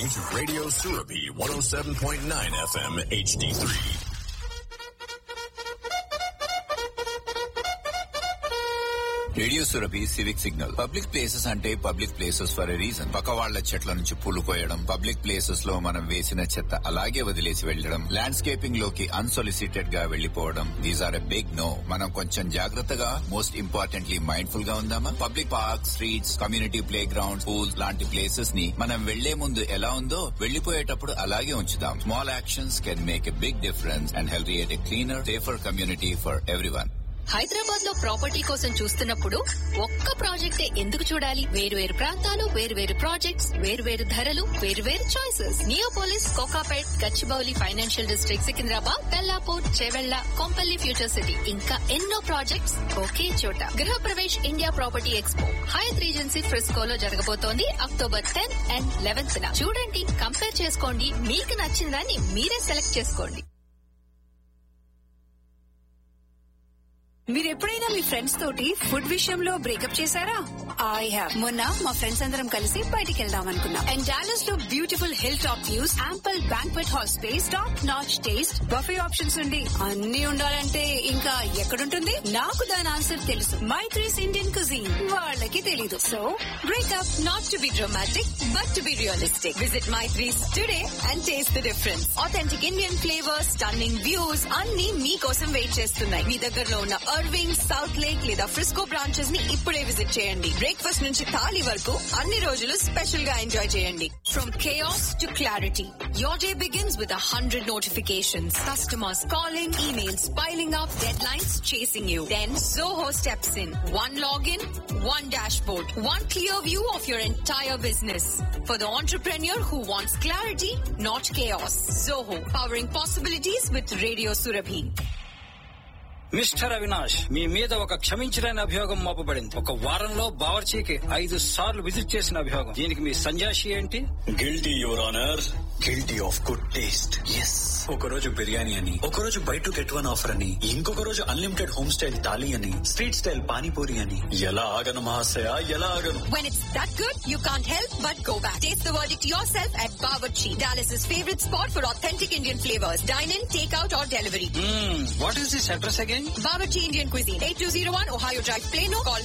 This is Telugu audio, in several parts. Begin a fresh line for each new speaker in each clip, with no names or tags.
listening to Radio Surabi 107.9 FM HD3.
Radio Surabhi civic signal public places అంటే public places for a reason పక్క వాళ్ల చెట్ల నుంచి పూలు కోయడం పబ్లిక్ ప్లేసెస్ లో మనం వేసిన చెత్త అలాగే వదిలేసి వెళ్లడం ల్యాండ్స్కేపింగ్ లోకి అన్సొలిసిటెడ్ గా వెళ్లిపోవడం these are a big no మనం కొంచెం జాగ్రత్తగా మోస్ట్ ఇంపార్టెంట్లీ మైండ్ఫుల్ గా ఉందామా public park streets community playground pools లాంటి ప్లేసెస్ ని మనం వెళ్లే ముందు ఎలా ఉందో వెళ్లిపోయేటప్పుడు అలాగే ఉంచుదాం small actions can make a big difference and help create a cleaner safer community for everyone
Hyderabad లో ప్రాపర్టీ కోసం చూస్తున్నప్పుడు ఒక్క ప్రాజెక్టే ఎందుకు చూడాలి వేరు వేరు ప్రాంతాలు వేరు వేరు ప్రాజెక్ట్స్ వేరు వేరు ధరలు వేరు వేరు choices Neopolis Kokapet Gachibowli financial district Secunderabad Bellapur Chevella Kompally future city ఇంకా ఎన్నో ప్రాజెక్ట్స్ ఒకే చోట Griha Pravesh India property expo Hyatt Regency ఫ్రిస్కోలో జరగబోతోంది అక్టోబర్ టెన్ అండ్ లెవెన్త్ చూడండి కంపేర్ చేసుకోండి మీకు నచ్చిన దాన్ని మీరే సెలెక్ట్ చేసుకోండి
మీరు ఎప్పుడైనా మీ ఫ్రెండ్స్ తోటి ఫుడ్ విషయంలో బ్రేకప్ చేశారా ఐ హావ్ మొన్న మా ఫ్రెండ్స్ అందరం కలిసి బయటికి వెళ్దాం అనుకున్నాం అండ్ డాలస్ లో beautiful hill top views ample banquet hall space top notch taste buffet options ఉండి అన్ని ఉండాలంటే ఇంకా ఎక్కడుంటుంది నాకు దాని ఆన్సర్ తెలుసు మై త్రీస్ ఇండియన్ కుజీన్ వాళ్ళకి తెలీదు so breakup
Not to be dramatic, but to be realistic. Visit My Threes today and taste the difference. Authentic Indian flavors, stunning views, అన్ని మీకోసం వెయిట్ చేస్తున్నాయి మీ దగ్గరలో ఉన్న అర్వింగ్ సౌత్ లేక్ లేదా ఫ్రిస్కో బ్రాంచెస్ ని ఇప్పుడే విజిట్ చేయండి బ్రేక్ఫాస్ట్ నుంచి థాలీ వరకు అన్ని రోజులు స్పెషల్ గా ఎంజాయ్ చేయండి from chaos to clarity your day begins with a hundred notifications customers calling emails piling up deadlines chasing you then zoho steps in one login one dashboard one clear view of your entire business for the entrepreneur who wants clarity not chaos zoho powering possibilities with radio surabhi
mister Avinash మీ మీద ఒక క్షమించలేని అభియోగం మోపబడింది ఒక వారంలో బావర్చీకి ఐదు సార్లు విజిట్ చేసిన అభియోగం దీనికి మీ సంజాషి ఏంటి
guilty your honour guilty of good taste yes ఒక రోజు బిర్యానీ అని ఒక రోజు buy two get one offer అని ఇంకొక రోజు అన్లిమిటెడ్ హోమ్ స్టైల్ థాలీ అని స్ట్రీట్ స్టైల్ పానీపూరి అని ఎలా ఆగను మహాశయ ఎలా ఆగను
When it's that good, you can't help but go back. Taste the verdict yourself at Bawarchi, Dallas's favorite spot for authentic Indian flavors. Dine in, take out or delivery.
What is this address again
Bawarchi Indian Cuisine, 8201 Ohio Drive, Plano. Call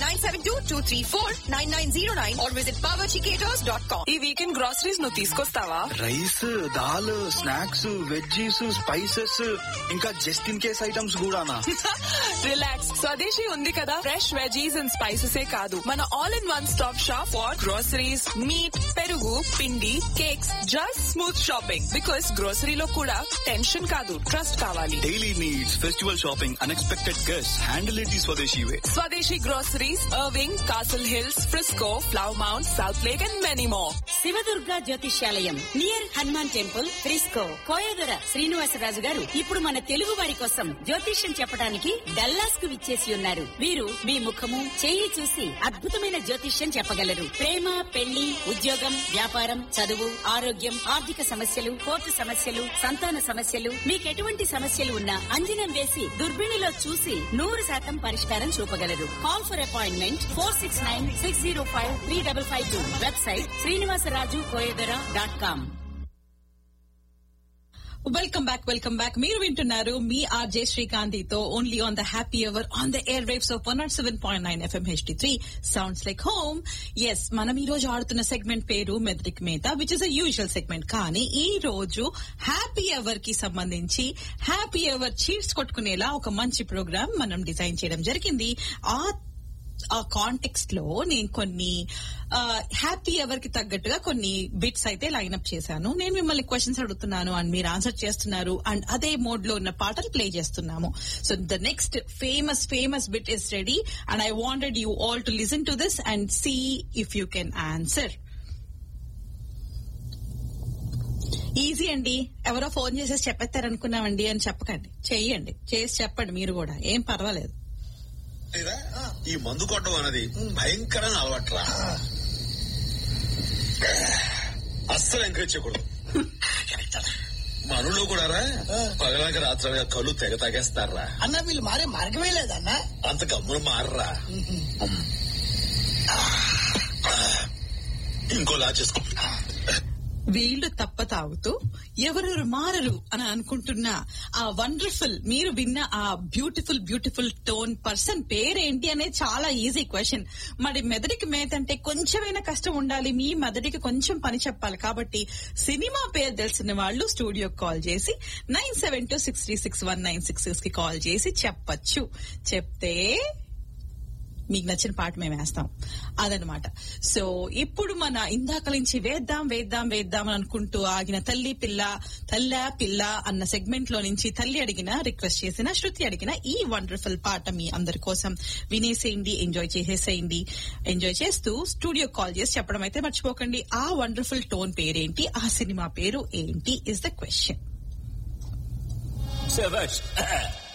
972-234-9909 or visit bawarchicaters.com.
ఈ వీకెండ్ గ్రాసరీస్ నువ్వు తీసుకొస్తావా
rice dal snacks veggies spices ఇంకా జస్ట్ ఇన్ కేస్ ఐటమ్స్ కూడానా
రిలాక్స్ స్వదేశీ ఉంది కదా ఫ్రెష్ వెజీస్ అండ్ స్పైసెస్ కాదు మన all in one stop shop for groceries meat పెరుగు పిండి cakes just smooth shopping because గ్రోసరీలో కూడా టెన్షన్ కాదు ట్రస్ట్ కావాలి
daily needs festival shopping unexpected guest handle it ఈ Swadeshi way
Swadeshi groceries Irving Castle Hills Frisco Flower Mound South Lake and many more
Sivadurga జ్యోతిష్యాలయం near Hanuman temple Frisco Koyadora Srinivasaraju గారు ఇప్పుడు మన తెలుగు వారి కోసం జ్యోతిష్యం చెప్పడానికి డల్లాస్ కు విచ్చేసి ఉన్నారు వీరు మీ ముఖము చేయి చూసి అద్భుతమైన జ్యోతిష్యం చెప్పగలరు ప్రేమ పెళ్లి ఉద్యోగం వ్యాపారం చదువు ఆరోగ్యం ఆర్థిక సమస్యలు కోర్టు సమస్యలు సంతాన సమస్యలు మీకు ఎటువంటి సమస్యలు ఉన్నా అంజనం వేసి దుర్బిణిలో చూసి నూరు శాతం పరిష్కారం చూపగలరు call for appointment four six nine six zero five three double five two website Srinivasaraju Koyadora dot com
welcome back welcome back మీరు వింటున్నారు మీ ఆర్జే శ్రీకాంతితో only on the happy hour on the air waves of one nought seven point nine FM HD three sounds like home yes మనం ఈ రోజు ఆడుతున్న సెగ్మెంట్ పేరు మెద్రిక్ మేత which is a usual segment కానీ ఈ రోజు హ్యాపీ అవర్ కి సంబంధించి హ్యాపీ అవర్ చీట్స్ కొట్టుకునేలా ఒక మంచి ప్రోగ్రామ్ మనం డిజైన్ చేయడం జరిగింది ఆ ఆ కాంటెక్స్ట్ లో నేను కొన్ని హ్యాపీ అవర్ కి తగ్గట్టుగా కొన్ని బిట్స్ అయితే లైన్అప్ చేశాను నేను మిమ్మల్ని క్వశ్చన్స్ అడుగుతున్నాను అండ్ మీరు ఆన్సర్ చేస్తున్నారు అండ్ అదే మోడ్ లో ఉన్న పాటలు ప్లే చేస్తున్నాము so the next famous famous bit is ready and I wanted you all to listen to this and see if you can answer easy అండి ఎవరో ఫోన్ చేసేసి చెప్పేస్తారనుకున్నామండి అని చెప్పకండి చెయ్యండి చేసి చెప్పండి మీరు కూడా ఏం పర్వాలేదు
లేదా ఈ మందు కొట్టడం అనేది భయంకరమైన అలవాట్రా అస్సలు ఎంకరేజ్ చేయకూడదు మనలో కూడా రా పగలనక రాత్రి కళ్ళు తెగ తాగేస్తారా
అన్న వీళ్ళు మారే మార్గమే లేదన్నా
అంత గమ్మున మారరా ఇంకో లా చేసుకో
వీళ్ళు తప్ప తాగుతూ ఎవరెవరు మారరు అని అనుకుంటున్న ఆ వండర్ఫుల్ మీరు విన్న ఆ బ్యూటిఫుల్ బ్యూటిఫుల్ టోన్ పర్సన్ పేరేంటి అనేది చాలా ఈజీ క్వశ్చన్ మరి మెదడికి మేత అంటే కొంచెమైనా కష్టం ఉండాలి మీ మెదడికి కొంచెం పని చెప్పాలి కాబట్టి సినిమా పేరు తెలిసిన వాళ్ళు స్టూడియోకి కాల్ చేసి nine seven two six three six one nine six six కి కాల్ చేసి చెప్పచ్చు చెప్తే మీకు నచ్చిన పాట మేము వేస్తాం అదనమాట సో ఇప్పుడు మన ఇందాక నుంచి వేద్దాం వేద్దాం వేద్దాం అని అనుకుంటూ ఆగిన తల్లి పిల్ల తల్ల పిల్ల అన్న సెగ్మెంట్ లో నుంచి తల్లి అడిగిన రిక్వెస్ట్ చేసిన శృతి అడిగిన ఈ వండర్ఫుల్ పాట మీ అందరి కోసం వినేసేయండి ఎంజాయ్ చేసేసేయండి ఎంజాయ్ చేస్తూ స్టూడియో కాల్ చేసి చెప్పడం అయితే మర్చిపోకండి ఆ వండర్ఫుల్ టోన్ పేరేంటి ఆ సినిమా పేరు ఏంటి ఇస్ ద క్వశ్చన్
శభాష్